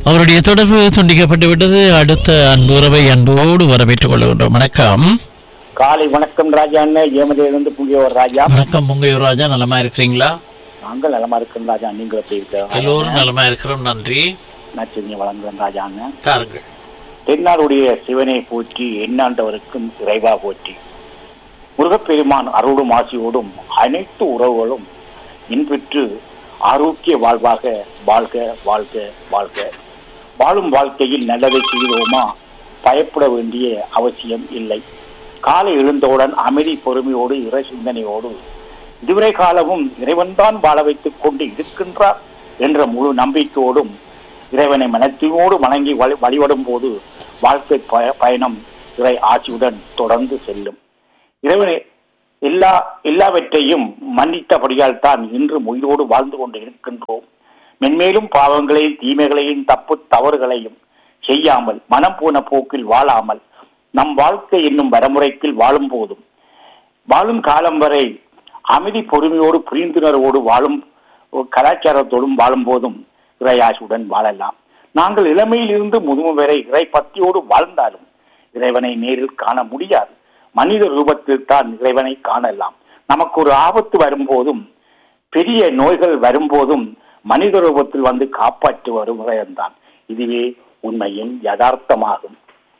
அவருடைய தொடர்பு துண்டிக்கப்பட்டு விட்டது அடுத்த அன்பு உறவை அன்போடு வரவேற்றுக் கொள்கின்றோம் வணக்கம் காலை வணக்கம் ராஜா அண்ணன் ஏமதிலிருந்து புங்கியவர் ராஜா வணக்கம் பொங்கையூர் ராஜா நலமா இருக்கிறீங்களா நாங்கள் நலமா இருக்கோம் ராஜா நீங்கள் எப்படி இருக்க எல்லோரும் நலமா இருக்கிறோம் நன்றி நச்சுங்க வழங்குறேன் ராஜா அண்ணன் தாருங்கள் தென்னாடுடைய சிவனை போற்றி எண்ணாண்டவருக்கும் இறைவா போற்றி முருகப்பெருமான் அருளும் ஆசியோடும் அனைத்து உறவுகளும் இன்பெற்று ஆரோக்கிய வாழ்வாக வாழ்க வாழ்க வாழ்க வாழும் வாழ்க்கையில் நல்லதை செய்தோமா பயப்பட வேண்டிய அவசியம் இல்லை காலை எழுந்தவுடன் அமைதி பொறுமையோடு இறை சிந்தனையோடு இதுவரை காலமும் இறைவன்தான் வாழ வைத்துக் கொண்டு இருக்கின்றார் என்ற முழு நம்பிக்கையோடும் இறைவனை மனத்தினோடு வணங்கி வழி- வழிபடும் போது வாழ்க்கை பய- பயணம் இறை ஆட்சியுடன் தொடர்ந்து செல்லும் இறைவனை எல்லா எல்லாவற்றையும் மன்னித்தபடியால் தான் இன்று உயிரோடு வாழ்ந்து கொண்டு இருக்கின்றோம் மென்மேலும் பாவங்களையும் தீமைகளையும் தப்பு தவறுகளையும் செய்யாமல் மனம் போன போக்கில் வாழாமல் நம் வாழ்க்கை என்னும் வரமுறைக்கில் வாழும் போதும் வாழும் காலம் வரை அமைதி பொறுமையோடு புரிந்துணர்வோடு வாழும் கலாச்சாரத்தோடும் வாழும் போதும் இறையாசுடன் வாழலாம் நாங்கள் இளமையில் இருந்து முதுமை வரை இறை பக்தியோடு வாழ்ந்தாலும் இறைவனை நேரில் காண முடியாது மனித ரூபத்தில் தான் இறைவனை காணலாம் நமக்கு ஒரு ஆபத்து வரும்போதும் பெரிய நோய்கள் வரும்போதும் மனித ரூபத்தில் வந்து காப்பாற்றி வரும் தான் இதுவே உண்மையின் யதார்த்தமாகும்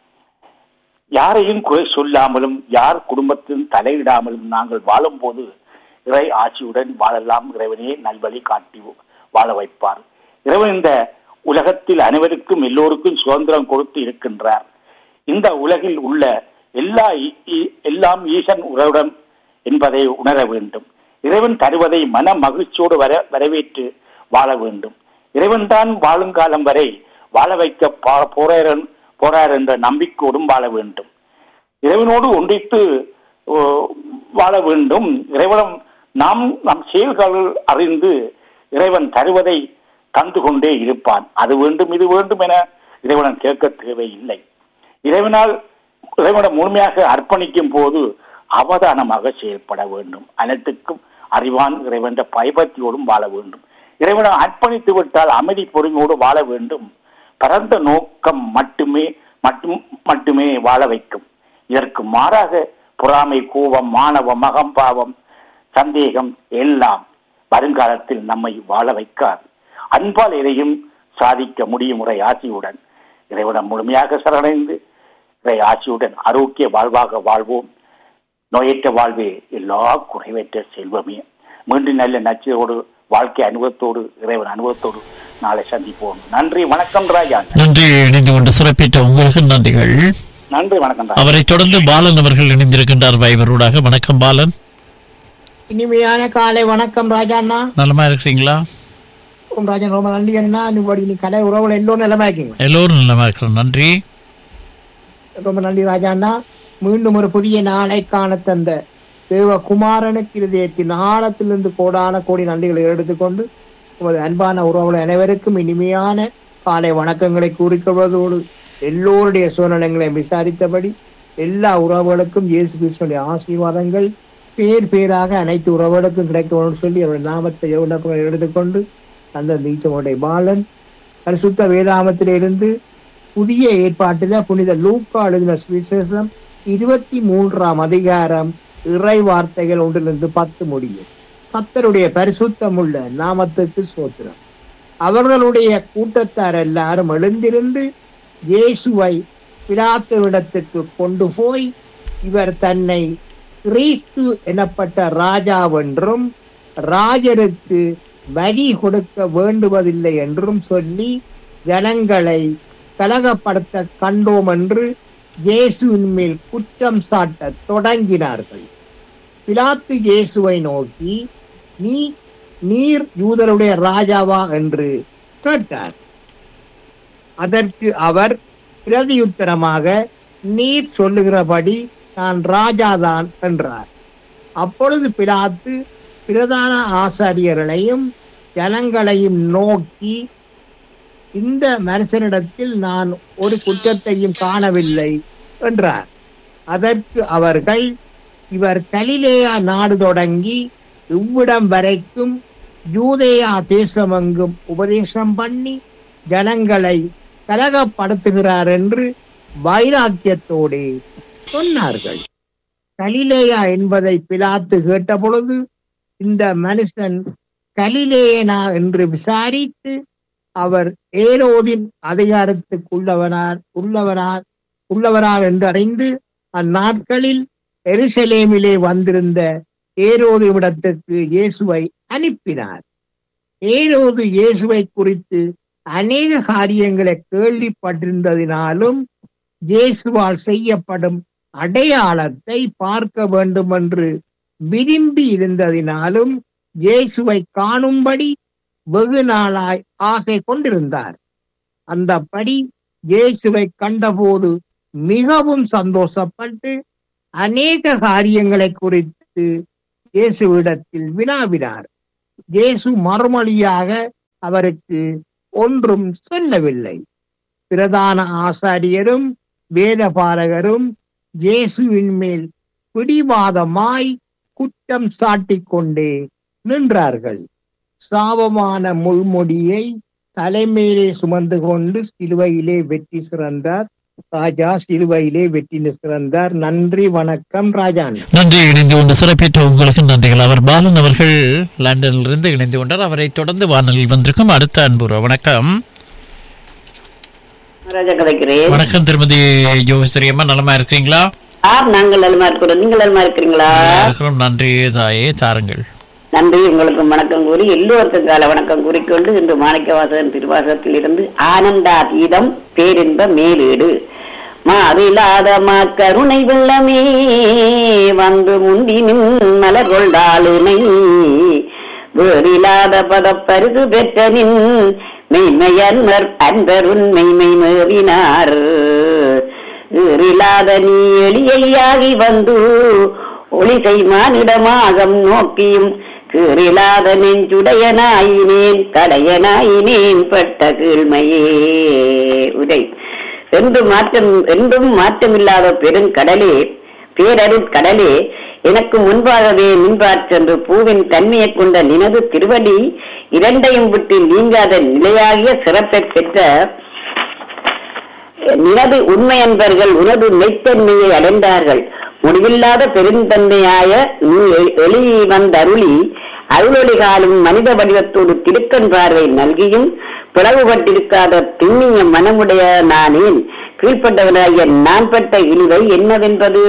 யாரையும் குறை சொல்லாமலும் யார் குடும்பத்திலும் தலையிடாமலும் நாங்கள் வாழும்போது இறை ஆட்சியுடன் வாழலாம் இறைவனே நல்வழி காட்டி வாழ வைப்பார் இறைவன் இந்த உலகத்தில் அனைவருக்கும் எல்லோருக்கும் சுதந்திரம் கொடுத்து இருக்கின்றார் இந்த உலகில் உள்ள எல்லா ஈ- ஈ- எல்லாம் ஈசன் உறவுடன் என்பதை உணர வேண்டும் இறைவன் தருவதை மன மகிழ்ச்சியோடு வர வரவேற்று வாழ வேண்டும் இறைவன் தான் வாழுங்காலம் வரை வாழ வைக்க பா- போரார் போரார் என்ற நம்பிக்கையோடும் வாழ வேண்டும் இறைவனோடு ஒன்றித்து ஓ, வாழ வேண்டும் இறைவனம் நாம் நம் செயல்கள் அறிந்து இறைவன் தருவதை தந்து கொண்டே இருப்பான் அது வேண்டும் இது வேண்டும் என இறைவனம் கேட்க தேவையில்லை இறைவனால் இறைவனை முழுமையாக அர்ப்பணிக்கும் போது அவதானமாக செயல்பட வேண்டும் அனைத்துக்கும் அறிவான் இறைவன் பயபக்தியோடும் வாழ வேண்டும் இறைவனை அர்ப்பணித்து விட்டால் அமைதி பொறுமையோடு வாழ வேண்டும் பரந்த நோக்கம் மட்டுமே மட்டும் மட்டுமே வாழ வைக்கும் இதற்கு மாறாக பொறாமை கோபம் மானவம் மகம்பாவம் சந்தேகம் எல்லாம் வருங்காலத்தில் நம்மை வாழ வைக்காது அன்பால் எதையும் சாதிக்க முடியும் முறை ஆசியுடன் இறைவனம் முழுமையாக சரணடைந்து இறை ஆசியுடன் ஆரோக்கிய வாழ்வாக வாழ்வோம் நோயற்ற வாழ்வே எல்லா குறைவற்ற செல்வமே மீண்டும் நல்ல நச்சோடு வாழ்க்கை அனுபவத்தோடு இறைவன் அனுபவத்தோடு நாளை சந்திப்போம் நன்றி வணக்கம் ராஜா நன்றி இணைந்து கொண்டு சிறப்பித்த உங்களுக்கு நன்றிகள் நன்றி வணக்கம் ராஜா அவரை தொடர்ந்து பாலன் அவர்கள் இணைந்திருக்கின்றார் வைபரூடாக வணக்கம் பாலன் இனிமையான காலை வணக்கம் ராஜா அண்ணா நலமா இருக்கிறீங்களா உம் ராஜா ரொம்ப நன்றி அண்ணா இப்படி நீ கலை உறவுல எல்லோரும் நிலமா இருக்கீங்க எல்லோரும் நலமா இருக்கிறோம் நன்றி ரொம்ப நன்றி ராஜா அண்ணா மீண்டும் ஒரு புதிய நாளை காண தந்த தேவ குமாரனுக்கு இருதயத்தின் ஆழத்திலிருந்து கோடான கோடி நன்றிகளை எடுத்துக்கொண்டு உமது அன்பான உறவுகள் அனைவருக்கும் இனிமையான காலை வணக்கங்களை கூறிக்கொள்வதோடு எல்லோருடைய சூழ்நிலைகளையும் விசாரித்தபடி எல்லா உறவுகளுக்கும் இயேசு கிறிஸ்துடைய ஆசீர்வாதங்கள் பேர் பேராக அனைத்து உறவுகளுக்கும் கிடைக்கணும்னு சொல்லி அவருடைய நாமத்தை விண்ணப்பங்களை எடுத்துக்கொண்டு அந்த நீச்சமுடைய பாலன் பரிசுத்த வேதாமத்திலிருந்து புதிய ஏற்பாட்டில புனித லூக்கா எழுதின சுவிசேஷம் இருபத்தி மூன்றாம் அதிகாரம் இறை வார்த்தைகள் ஒன்றிலிருந்து பத்து முடியும் கத்தருடைய பரிசுத்தமுள்ள நாமத்துக்கு சோத்திரம் அவர்களுடைய கூட்டத்தார் எல்லாரும் எழுந்திருந்து இயேசுவை பிலாத்துவிடத்துக்கு கொண்டு போய் இவர் தன்னை கிறிஸ்து எனப்பட்ட ராஜாவென்றும் ராஜருக்கு வரி கொடுக்க வேண்டுவதில்லை என்றும் சொல்லி ஜனங்களை கலகப்படுத்த கண்டோம் என்று இயேசுவின் மேல் குற்றம் சாட்ட தொடங்கினார்கள் பிலாத்து இயேசுவை நோக்கி நீ நீர் யூதருடைய ராஜாவா என்று கேட்டார் அதற்கு அவர் பிரதியுத்தரமாக நீர் சொல்லுகிறபடி நான் ராஜாதான் என்றார் அப்பொழுது பிலாத்து பிரதான ஆசாரியர்களையும் ஜனங்களையும் நோக்கி இந்த மனுஷனிடத்தில் நான் ஒரு குற்றத்தையும் காணவில்லை என்றார் அதற்கு அவர்கள் இவர் கலிலேயா நாடு தொடங்கி இவ்விடம் வரைக்கும் யூதேயா தேசமெங்கும் உபதேசம் பண்ணி ஜனங்களை கலகப்படுத்துகிறார் என்று வைராக்கியத்தோடு சொன்னார்கள் கலிலேயா என்பதை பிலாத்து கேட்ட பொழுது இந்த மனுஷன் கலிலேயனா என்று விசாரித்து அவர் ஏரோதின் அதிகாரத்துக்குள்ளவனார் உள்ளவனார் உள்ளவரார் என்று அறிந்து அந்நாட்களில் எருசலேமிலே வந்திருந்த ஏரோது இடத்துக்கு இயேசுவை அனுப்பினார் ஏரோது இயேசுவை குறித்து அநேக காரியங்களை கேள்விப்பட்டிருந்ததினாலும் இயேசுவால் செய்யப்படும் அடையாளத்தை பார்க்க வேண்டும் என்று விரும்பி இருந்ததினாலும் இயேசுவை காணும்படி வெகு நாளாய் ஆசை கொண்டிருந்தார் அந்தபடி இயேசுவை கண்டபோது மிகவும் சந்தோஷப்பட்டு அநேக காரியங்களை குறித்து இயேசுவிடத்தில் வினாவினார் இயேசு மறுமொழியாக அவருக்கு ஒன்றும் சொல்லவில்லை பிரதான ஆசாரியரும் வேதபாரகரும் இயேசுவின் மேல் பிடிவாதமாய் குற்றம் சாட்டிக் கொண்டே நின்றார்கள் சாபமான முள்முடியை தலைமையிலே சுமந்து கொண்டு சிலுவையிலே வெற்றி சிறந்தார் ராஜா சிலுவையிலே வெற்றி சிறந்தார் நன்றி வணக்கம் ராஜான் நன்றி இணைந்து கொண்டு சிறப்பித்த உங்களுக்கு நன்றிகள் அவர் பாலன் அவர்கள் லண்டனிலிருந்து இணைந்து கொண்டார் அவரை தொடர்ந்து வானொலியில் வந்திருக்கும் அடுத்த அன்புற வணக்கம் ராஜா கதைக்கிறேன் வணக்கம் திருமதி யோகஸ்ரீ அம்மா நலமா இருக்கிறீங்களா ஆம் நாங்கள் நலமா இருக்கிறோம் நீங்கள் நலமா இருக்கிறீங்களா இருக்கிறோம் நன்றி தாயே தாருங்கள் நன்றி உங்களுக்கு வணக்கம் கூறி எல்லோருக்கும் கால வணக்கம் கூறிக்கொண்டு இன்று மாணிக்கவாசகன் திருவாசகத்தில் இருந்து ஆனந்தாதீதம் பேரின்ப மேலீடு மாறில்லாத மா கருணை வெள்ளமே வந்து முந்தினின் மலர் கொண்டாளுனை வேறில்லாத பதப்பரிசு பெற்றனின் மெய்மையன்மர் அன்பருன் மெய்மை மேறினார் ஈறில்லாத நீ எளியாகி வந்து ஒளிசை மானிடமாகம் நோக்கியும் கீறில்லாத நெஞ்சுடையனாயினேன் கடையனாயினேன் பட்ட கீழ்மையே உரை என்றும் மாற்றம் என்றும் மாற்றமில்லாத பெருங்கடலே பேரருட் கடலே எனக்கு முன்பாகவே மின்பாற்றென்று பூவின் தன்மையைக் கொண்ட நினது திருவடி இரண்டையும் விட்டு நீங்காத நிலையாகிய சிறப்பை பெற்ற நினது உண்மை அன்பர்கள் உனது மெய்த்தன்மையை அடைந்தார்கள் முடிவில்லாத பெருந்தன்மையாய நீ எ- எளி வந்தருளி அருளொளி காலும் மனித வடிவத்தோடு திருக்கண் பார்வை நல்கியும் பிளவுபட்டிருக்காத திண்ணிய மனமுடைய நானேன் கீழ்ப்பட்டவனாகிய நான் பட்ட இழிவை என்னவென்பது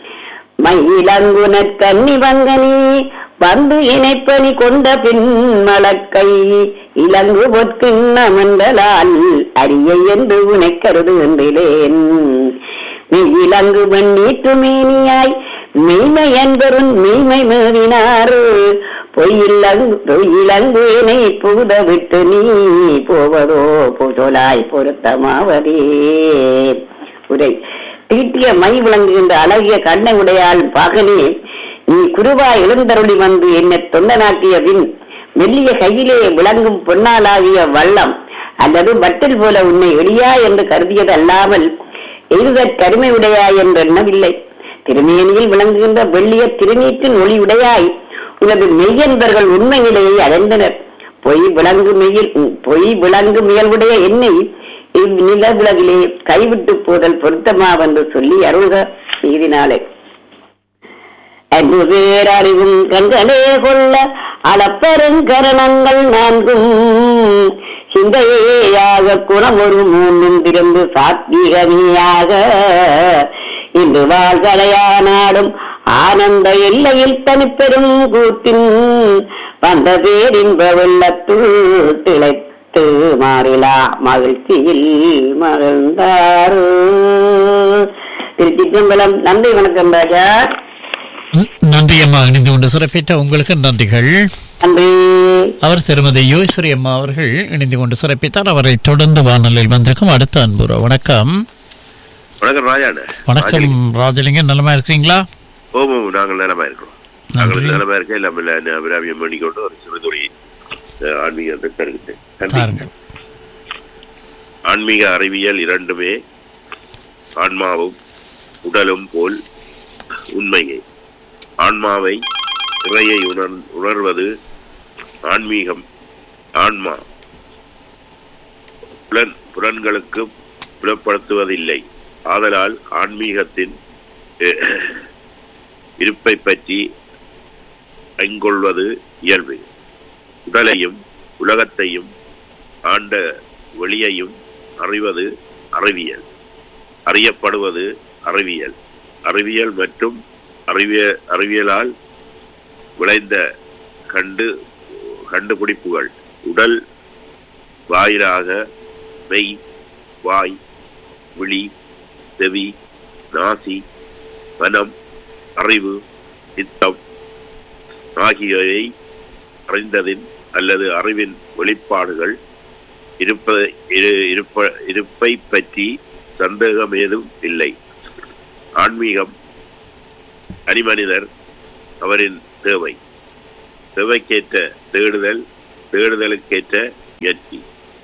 மயிலங்குனற் கன்னி வங்கனி வந்து இணைப்பனி கொண்ட பின் மலக்கை இலங்கு பொற்கிண்ணமண்டலால் அரிய என்று உனை கருதுகின்றேன் இலங்கு வெண்ணீற்று மேனியாய் மெய்மை என்பருன் மெய்மை மேவினார் பொய்யிலங்கு பொய்யிலங்கு இணை புகுத விட்டு நீ போவதோ புதொலாய் பொருத்தமாவதே உரை தீட்டிய மை விளங்குகின்ற அழகிய கண்ணை உடையாள் பகனே நீ குருவாய் எழுந்தருளி வந்து என்னை தொண்டனாக்கிய பின் மெல்லிய கையிலே விளங்கும் பொன்னாலாகிய வள்ளம் அல்லது பட்டில் போல உன்னை எளியா என்று கருதியது அல்லாமல் எய்துதற் கருமை உடையாய் என்று எண்ணவில்லை திருமேனியில் விளங்குகின்ற வெள்ளிய திருநீற்றின் ஒளி உடையாய் உனது மெய்யன்பர்கள் உண்மை நிலையை அடைந்தனர் பொய் விளங்கு மெயில் பொய் விளங்கு முயல்வுடைய என்னை இந்நிலவுலகிலே கைவிட்டு போதல் பொருத்தமாவென்று சொல்லி அருள்க செய்தினாலே அன்பு பேரறிவும் கண்களே கொள்ள அளப்பெருங்கரணங்கள் நான்கும் சிந்தையாக குணம் ஒரு மூன்றும் திறந்து சாத்வீகமேயாக இன்று வாழ்கலையா நாடும் ஆனந்த எல்லையில் தனிப்பெரும் கூத்தின் வந்த பேரின்ப வெள்ளத்துள் திளைத்து மாறிலா மகிழ்ச்சியில் மகிழ்ந்தார் திருச்சிற்றம்பலம் நன்றி வணக்கம் ராஜா ந- நன்றி அம்மா இணைந்து கொண்டு சிறப்பித்த உங்களுக்கு நன்றிகள் நன்றி அவர் திருமதி யோகஸ்ரீ அம்மா அவர்கள் இணைந்து கொண்டு சிறப்பித்தார் அவரை தொடர்ந்து வானொலியில் வந்திருக்கும் அடுத்த அன்புற வணக்கம் வணக்கம் ராஜாண்ணே வணக்கம் ராஜலிங்கம் நலமா இருக்கிறீங்களா ஓம் ஓம் நாங்கள் நலமா இருக்கிறோம் நன்றி. நாங்கள் நலமா இருக்க இல்லாமல் அபிராமியம் பண்ணிக்கொண்டு ஒரு சிறுதுறை அஹ், ஆன்மீகத்தை தருகின்றேன் நன்றி. தாருங்கள் ஆன்மீக அறிவியல் இரண்டுமே ஆன்மாவும் உடலும் போல் உண்மையே ஆன்மாவை இறையை உணர் உணர்வது ஆன்மீகம் ஆன்மா புலன் புலன்களுக்கும் புலப்படுத்துவதில்லை ஆதலால் ஆன்மீகத்தின் அஹ், இருப்பை பற்றி ஐங்கொள்வது இயல்பு உடலையும் உலகத்தையும் ஆண்ட வெளியையும் அறிவது அறிவியல் அறியப்படுவது அறிவியல் அறிவியல் மற்றும் அறிவிய அறிவியலால் விளைந்த கண்டு கண்டுபிடிப்புகள் உடல் வாயிலாக மெய் வாய் விழி செவி நாசி மனம் அறிவு சித்தம் ஆகியவை அறிந்ததின் அல்லது அறிவின் வெளிப்பாடுகள் இருப்ப இரு- இருப்ப இருப்பை பற்றி சந்தேகம் ஏதும் இல்லை ஆன்மீகம் அனிமனிதர் அவரின் தேவை தேவைக்கேற்ற தேடுதல் தேடுதலுக்கேற்ற முயற்சி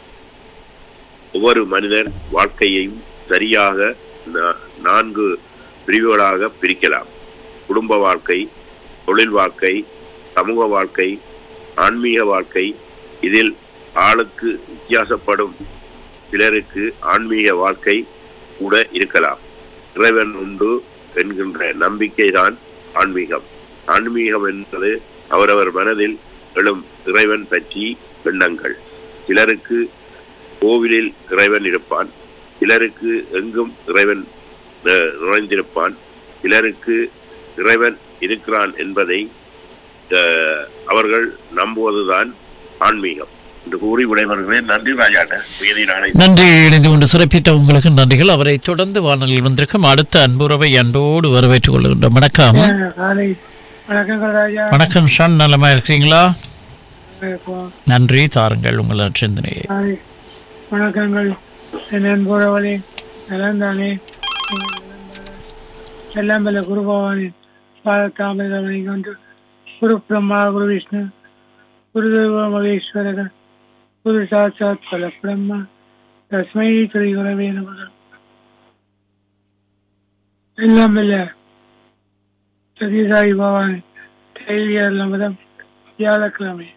ஒவ்வொரு மனிதர் வாழ்க்கையையும் சரியாக நா- நான்கு பிரிவுகளாக பிரிக்கலாம் குடும்ப வாழ்க்கை தொழில் வாழ்க்கை சமூக வாழ்க்கை ஆன்மீக வாழ்க்கை இதில் ஆளுக்கு வித்தியாசப்படும் சிலருக்கு ஆன்மீக வாழ்க்கை கூட இருக்கலாம் இறைவன் உண்டு என்கின்ற நம்பிக்கைதான் ஆன்மீகம் ஆன்மீகம் என்பது அவரவர் மனதில் எழும் இறைவன் பற்றி எண்ணங்கள் சிலருக்கு கோவிலில் இறைவன் இருப்பான் சிலருக்கு எங்கும் இறைவன் அஹ், நுழைந்திருப்பான் சிலருக்கு இறைவன் இருக்கிறான் என்பதை அஹ், அவர்கள் நம்புவதுதான் ஆன்மீகம் என்று கூறி விடைபெறுகிறேன் நன்றி ராஜாட்ட மீதி நாளை நன்றி இணைந்து கொண்டு சிறப்பித்த உங்களுக்கு நன்றிகள் அவரை தொடர்ந்து வானொலியில் வந்திருக்கும் அடுத்த அன்புறவை அன்போடு வரவேற்றுக் கொள்கின்றோம் வணக்கம் காலை வணக்கங்கள் ராஜா வணக்கம் ஷான் நலமா இருக்கிறீங்களா வணக்கம். நன்றி தாருங்கள் உங்கள் சிந்தனையை காலை வணக்கங்கள் என் நண்புறவளே நலந்தானே எல்லாம் பல குருபவானின் பாத தாமதமணி கொண்டு குரு பிரம்மா குரு விஷ்ணு குரு தேவ மகேஸ்வரகன் குரு சாட்சாத் பல பிரம்மா தஸ்மை ஸ்ரீ குரவே நமக எல்லாம் வல்ல சத்யசாயி பவான் தேவியர் நமதம் வியாழக்கிழமை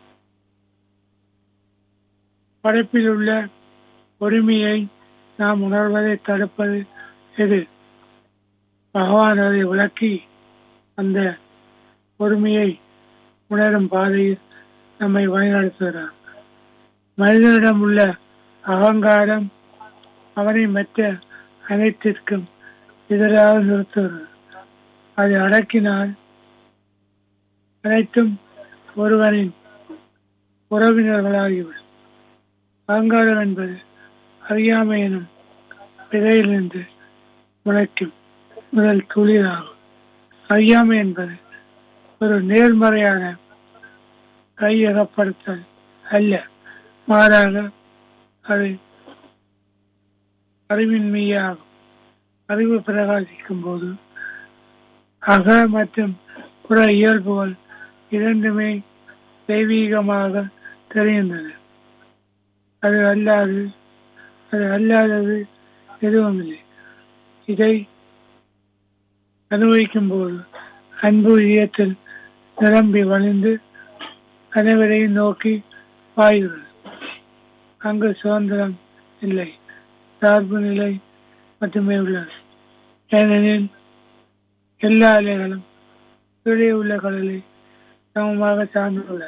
படைப்பில் உள்ள ஒருமையை நாம் உணர்வதை தடுப்பது எது பகவான் அதை விளக்கி அந்த ஒருமையை உணரும் பாதையில் நம்மை வழிநடத்துகிறார் மனிதனிடம் உள்ள அகங்காரம் அவனை மற்ற அனைத்திற்கும் எதிராக நிறுத்துகிறது அதை அடக்கினால் அனைத்தும் ஒருவனின் உறவினர்களாகிவிடும் அகங்காரம் என்பது அறியாமை எனும் விதையிலிருந்து முளைக்கும் முதல் துளிராகும் அறியாமை என்பது ஒரு நேர்மறையான கையகப்படுத்தல் அல்ல மாறாக அது அறிவின்மையாகும் அறிவு பிரகாசிக்கும் போது அக மற்றும் புற இயல்புகள் இரண்டுமே தெய்வீகமாக தெரிகின்றன அது அல்லாது அது அல்லாதது எதுவும் இல்லை இதை அனுபவிக்கும் போது அன்பு இதயத்தில் நிரம்பி வழிந்து அனைவரையும் நோக்கி பாய்கிறது அங்கு சுதந்திரம் இல்லை சார்பு நிலை மட்டுமே உள்ளது ஏனெனில் எல்லா அலைகளும் கீழே உள்ள கடலை சமமாக சார்ந்துள்ளன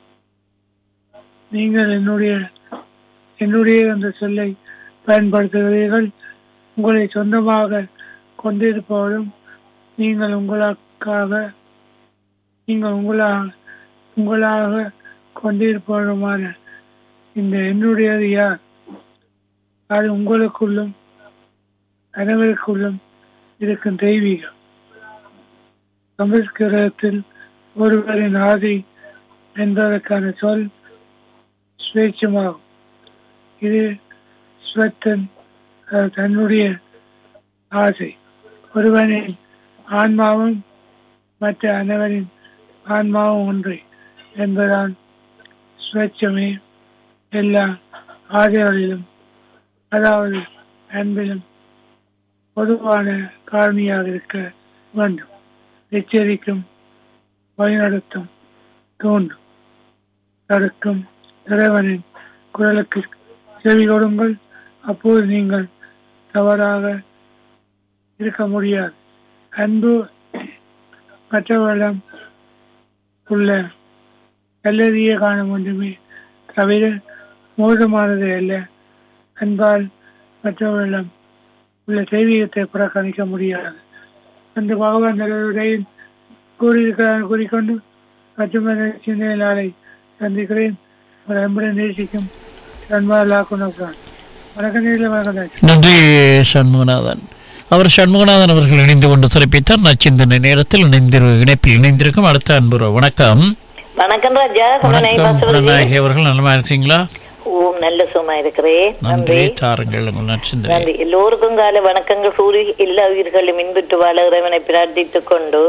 நீங்கள் என்னுடைய என்னுடைய என்ற சொல்லை பயன்படுத்துகிறீர்கள் உங்களை சொந்தமாக கொண்டிருப்பவரும் நீங்கள் உங்களுக்காக நீங்கள் உங்களாக உங்களாக கொண்டிருப்பவருமான இந்த என்னுடையது யார் அது உங்களுக்குள்ளும் அனைவருக்குள்ளும் இருக்கும் தெய்வீகம் சமஸ்கிருதத்தில் ஒருவரின் ஆதி என்பதற்கான சொல் சுவேட்சமாகும் இது ஸ்வத்தன் அஹ், தன்னுடைய ஆசை ஒருவனின் ஆன்மாவும் மற்ற அனைவரின் ஆன்மாவும் ஒன்றே என்பதால் சுவேட்சமே எல்லா ஆசைகளிலும் அதாவது அன்பிலும் பொதுவான காரணியாக இருக்க வேண்டும் எச்சரிக்கும் வழிநடத்தும் தூண்டும் தடுக்கும் இறைவனின் குரலுக்கு செவி கொடுங்கள் அப்போது நீங்கள் தவறாக இருக்க முடியாது அன்பு மற்றவர்களிடம் உள்ள நல்லதையே காண வேண்டுமே தவிர மோசமானது அல்ல அன்பால் மற்றவர்களிடம் உள்ள தெய்வீகத்தை புறக்கணிக்க முடியாது அந்த பகவான் நல்லவரையும் கூறியிருக்கிறார் கூறிக்கொண்டு மற்றும் சிந்தனையாளை சந்திக்கிறேன் ஒரு அன்புடன் நேசிக்கும் அன்பாலா கொண்டான் வணக்கம் நேரில் வணக்கம் தாட்சி. நன்றி சண்முகநாதன் அவர் சண்முகநாதன் அவர்கள் இணைந்து கொண்டு சிறப்பித்தார் நச்சிந்தனை நேரத்தில் இணைந்து இணைப்பில் இணைந்திருக்கும் அடுத்த அன்புறவு வணக்கம் வணக்கம் ராஜா குணநாய் வணக்கம் வாசவதி குணநாயகி அவர்கள் நலமா இருக்கீங்களா ஓம் நல்ல சும்மா இருக்கிறேன் நன்றி நன்றி தாருங்கள் உங்கள் நச்சிந்தனை நன்றி எல்லோருக்கும் கால வணக்கங்கள் கூறி எல்லா உயிர்களும் மின்புற்று வாழ இறைவனை பிரார்த்தித்துக் கொண்டு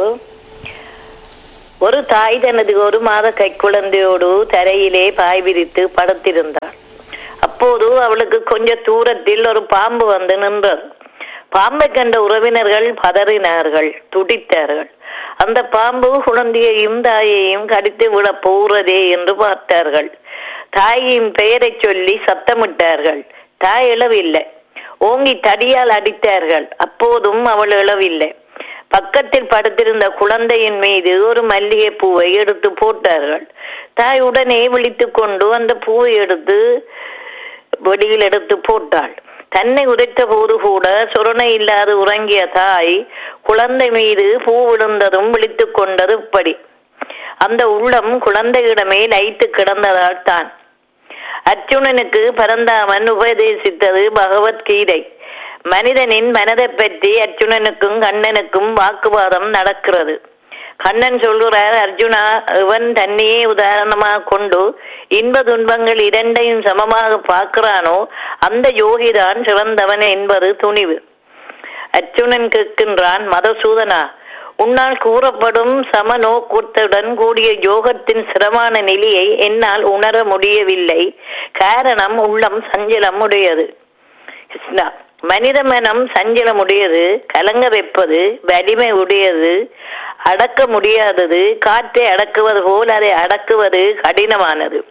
ஒரு தாய் தனது ஒரு மாத கைக்குழந்தையோடு தரையிலே பாய் விரித்து படுத்திருந்தாள் அப்போது அவளுக்கு கொஞ்ச தூரத்தில் ஒரு பாம்பு வந்து நின்றது பாம்பை கண்ட உறவினர்கள் பதறினார்கள் துடித்தார்கள் அந்த பாம்பு குழந்தையையும் தாயையும் கடித்து விட போகிறதே என்று பார்த்தார்கள் தாயின் பெயரைச் சொல்லி சத்தமிட்டார்கள் தாய் எழவில்லை ஓங்கி தடியால் அடித்தார்கள் அப்போதும் அவள் எழவில்லை பக்கத்தில் படுத்திருந்த குழந்தையின் மீது ஒரு மல்லிகை பூவை எடுத்து போட்டார்கள் தாய் உடனே விழித்துக் கொண்டு அந்த பூவை எடுத்து வெளியில் எடுத்து போட்டாள் தன்னை உதைத்த போது கூட சுரணை இல்லாது உறங்கிய தாய் குழந்தை மீது பூ விழுந்ததும் விழித்துக் கொண்டது இப்படி அந்த உள்ளம் குழந்தையிடமே லைத்து கிடந்ததால் தான் அர்ஜுனனுக்கு பரந்தாமன் உபதேசித்தது பகவத்கீதை மனிதனின் மனதை பற்றி அர்ஜுனனுக்கும் கண்ணனுக்கும் வாக்குவாதம் நடக்கிறது கண்ணன் சொல்கிறார் அர்ஜுனா இவன் தன்னையே உதாரணமாக கொண்டு இன்ப துன்பங்கள் இரண்டையும் சமமாக பார்க்கிறானோ அந்த யோகிதான் சிறந்தவன் என்பது துணிவு அர்ஜுனன் கேட்கின்றான் மதசூதனா உன்னால் கூறப்படும் சமநோக்கத்துடன் கூடிய யோகத்தின் சிரமான நிலையை என்னால் உணர முடியவில்லை காரணம் உள்ளம் சஞ்சலம் உடையது கிருஷ்ணா மனித மனம் சஞ்சலம் உடையது கலங்க வைப்பது வலிமை உடையது அடக்க முடியாதது காற்றை அடக்குவது போல் அதை அடக்குவது கடினமானது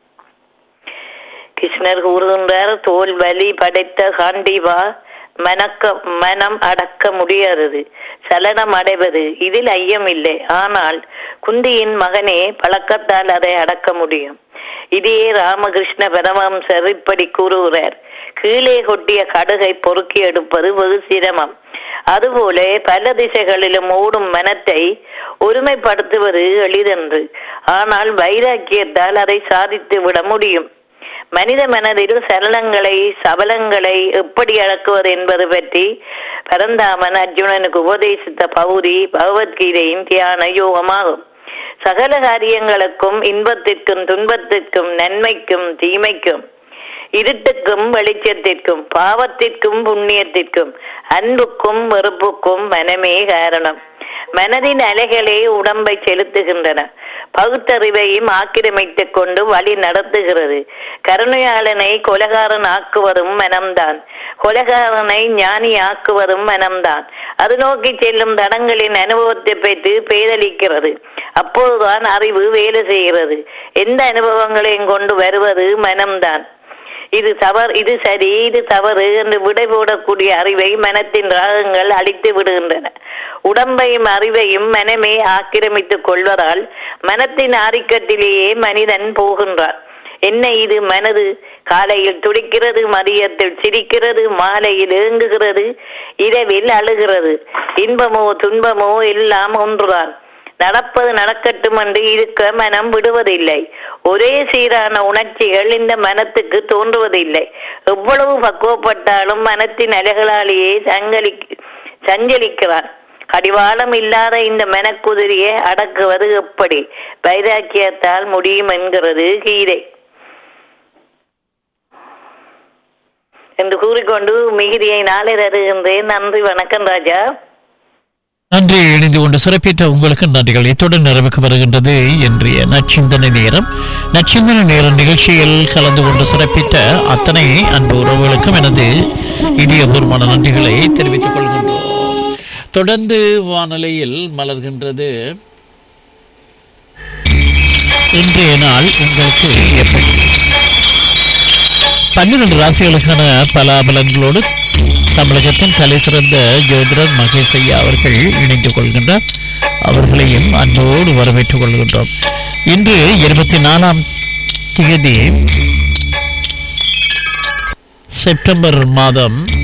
கிருஷ்ணர் கூறுகின்றார் தோல் வலி படைத்த காண்டிவா மனக்க மனம் அடக்க முடியாதது சலனம் அடைவது இதில் ஐயம் இல்லை ஆனால் குந்தியின் மகனே பழக்கத்தால் அதை அடக்க முடியும் இதே ராமகிருஷ்ண பரமஹம்சர் இப்படி கூறுகிறார் கீழே கொட்டிய கடுகை பொறுக்கி எடுப்பது வெகு சிரமம் அதுபோல பல திசைகளிலும் ஓடும் மனத்தை ஒருமைப்படுத்துவது எளிதன்று ஆனால் வைராக்கியத்தால் அதை சாதித்து விட முடியும் மனித மனதில் சரளங்களை சபலங்களை எப்படி அடக்குவது என்பது பற்றி பரந்தாமன் அர்ஜுனனுக்கு உபதேசித்த பௌரி பகவத்கீதையின் தியான யோகமாகும் சகல காரியங்களுக்கும் இன்பத்திற்கும் துன்பத்திற்கும் நன்மைக்கும் தீமைக்கும் இருட்டுக்கும் வெளிச்சத்திற்கும் பாவத்திற்கும் புண்ணியத்திற்கும் அன்புக்கும் வெறுப்புக்கும் மனமே காரணம் மனதின் அலைகளே உடம்பை செலுத்துகின்றன பகுத்தறிவையும் ஆக்கிரமித்துக் கொண்டு வழி நடத்துகிறது கருணையாளனை கொலகாரன் ஆக்குவதும் மனம்தான் கொலகாரனை ஞானி ஆக்குவதும் மனம்தான் அது நோக்கி செல்லும் தடங்களின் அனுபவத்தை பெற்று பேதளிக்கிறது அப்போதுதான் அறிவு வேலை செய்கிறது எந்த அனுபவங்களையும் கொண்டு வருவது மனம்தான் இது தவறு இது சரி இது தவறு என்று விடை போடக்கூடிய அறிவை மனத்தின் ராகங்கள் அழித்து விடுகின்றன உடம்பையும் அறிவையும் மனமே ஆக்கிரமித்துக் கொள்வதால் மனத்தின் ஆதிக்கத்திலேயே மனிதன் போகின்றான் என்ன இது மனது காலையில் துடிக்கிறது மதியத்தில் சிரிக்கிறது மாலையில் ஏங்குகிறது இரவில் அழுகிறது இன்பமோ துன்பமோ எல்லாம் ஒன்றுதான் நடப்பது நடக்கட்டும் என்று இருக்க மனம் விடுவதில்லை ஒரே சீரான உணர்ச்சிகள் இந்த மனத்துக்கு தோன்றுவதில்லை எவ்வளவு பக்குவப்பட்டாலும் மனத்தின் அலைகளாலேயே சங்கலி சஞ்சலிக்கிறான் கடிவாளம் இல்லாத இந்த மனக்குதிரியை அடக்குவது எப்படி வைராக்கியத்தால் முடியும் என்கிறது கீதை என்று கூறிக்கொண்டு மிகுதியை நாளை தருகின்றேன் நன்றி வணக்கம் ராஜா நன்றி இணைந்து கொண்டு சிறப்பித்த உங்களுக்கு நன்றிகள் இத்துடன் நிறைவுக்கு வருகின்றது இன்றைய நச்சிந்தனை நேரம் நச்சிந்தனை நேரம் நிகழ்ச்சியில் கலந்து கொண்டு சிறப்பித்த அத்தனை அன்பு உறவுகளுக்கும் எனது இதயபூர்வமான நன்றிகளை தெரிவித்துக் கொள்கின்றோம் தொடர்ந்து வானொலியில் மலர்கின்றது இன்றைய நாள் உங்களுக்கு எப்படி பன்னிரண்டு ராசிகளுக்கான பலாபலங்களோடு தமிழகத்தின் தலை சிறந்த ஜோதிடர் மகேஷ் ஐயா அவர்கள் இணைந்து கொள்கின்றார் அவர்களையும் அன்போடு வரவேற்றுக் கொள்கின்றோம் இன்று இருபத்தி நாலாம் தேதி செப்டம்பர் மாதம்